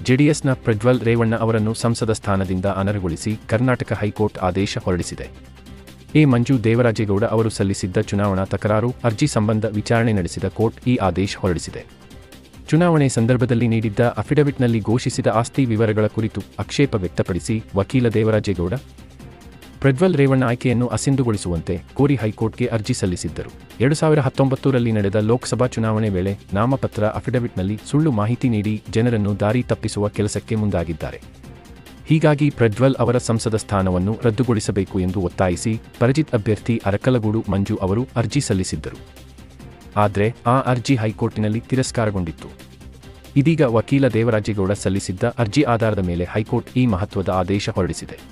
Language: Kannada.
ಜೆಡಿಎಸ್ನ ಪ್ರಜ್ವಲ್ ರೇವಣ್ಣ ಅವರನ್ನು ಸಂಸದ ಸ್ಥಾನದಿಂದ ಅನರ್ಹಗೊಳಿಸಿ ಕರ್ನಾಟಕ ಹೈಕೋರ್ಟ್ ಆದೇಶ ಹೊರಡಿಸಿದೆ ಎ ಮಂಜು ದೇವರಾಜೇಗೌಡ ಅವರು ಸಲ್ಲಿಸಿದ್ದ ಚುನಾವಣಾ ತಕರಾರು ಅರ್ಜಿ ಸಂಬಂಧ ವಿಚಾರಣೆ ನಡೆಸಿದ ಕೋರ್ಟ್ ಈ ಆದೇಶ ಹೊರಡಿಸಿದೆ ಚುನಾವಣೆ ಸಂದರ್ಭದಲ್ಲಿ ನೀಡಿದ್ದ ಅಫಿಡವಿಟ್ನಲ್ಲಿ ಘೋಷಿಸಿದ ಆಸ್ತಿ ವಿವರಗಳ ಕುರಿತು ಆಕ್ಷೇಪ ವ್ಯಕ್ತಪಡಿಸಿ ವಕೀಲ ದೇವರಾಜೇಗೌಡ ಪ್ರಜ್ವಲ್ ರೇವಣ್ಣ ಆಯ್ಕೆಯನ್ನು ಅಸಿಂಧುಗೊಳಿಸುವಂತೆ ಕೋರಿ ಹೈಕೋರ್ಟ್ಗೆ ಅರ್ಜಿ ಸಲ್ಲಿಸಿದ್ದರು ಎರಡು ಸಾವಿರ ಹತ್ತೊಂಬತ್ತರಲ್ಲಿ ನಡೆದ ಲೋಕಸಭಾ ಚುನಾವಣೆ ವೇಳೆ ನಾಮಪತ್ರ ಅಫಿಡವಿಟ್ನಲ್ಲಿ ಸುಳ್ಳು ಮಾಹಿತಿ ನೀಡಿ ಜನರನ್ನು ದಾರಿ ತಪ್ಪಿಸುವ ಕೆಲಸಕ್ಕೆ ಮುಂದಾಗಿದ್ದಾರೆ ಹೀಗಾಗಿ ಪ್ರಜ್ವಲ್ ಅವರ ಸಂಸದ ಸ್ಥಾನವನ್ನು ರದ್ದುಗೊಳಿಸಬೇಕು ಎಂದು ಒತ್ತಾಯಿಸಿ ಪರಜಿತ್ ಅಭ್ಯರ್ಥಿ ಅರಕಲಗೂಡು ಮಂಜು ಅವರು ಅರ್ಜಿ ಸಲ್ಲಿಸಿದ್ದರು ಆದರೆ ಆ ಅರ್ಜಿ ಹೈಕೋರ್ಟಿನಲ್ಲಿ ತಿರಸ್ಕಾರಗೊಂಡಿತ್ತು ಇದೀಗ ವಕೀಲ ದೇವರಾಜೇಗೌಡ ಸಲ್ಲಿಸಿದ್ದ ಅರ್ಜಿ ಆಧಾರದ ಮೇಲೆ ಹೈಕೋರ್ಟ್ ಈ ಮಹತ್ವದ ಆದೇಶ ಹೊರಡಿಸಿದೆ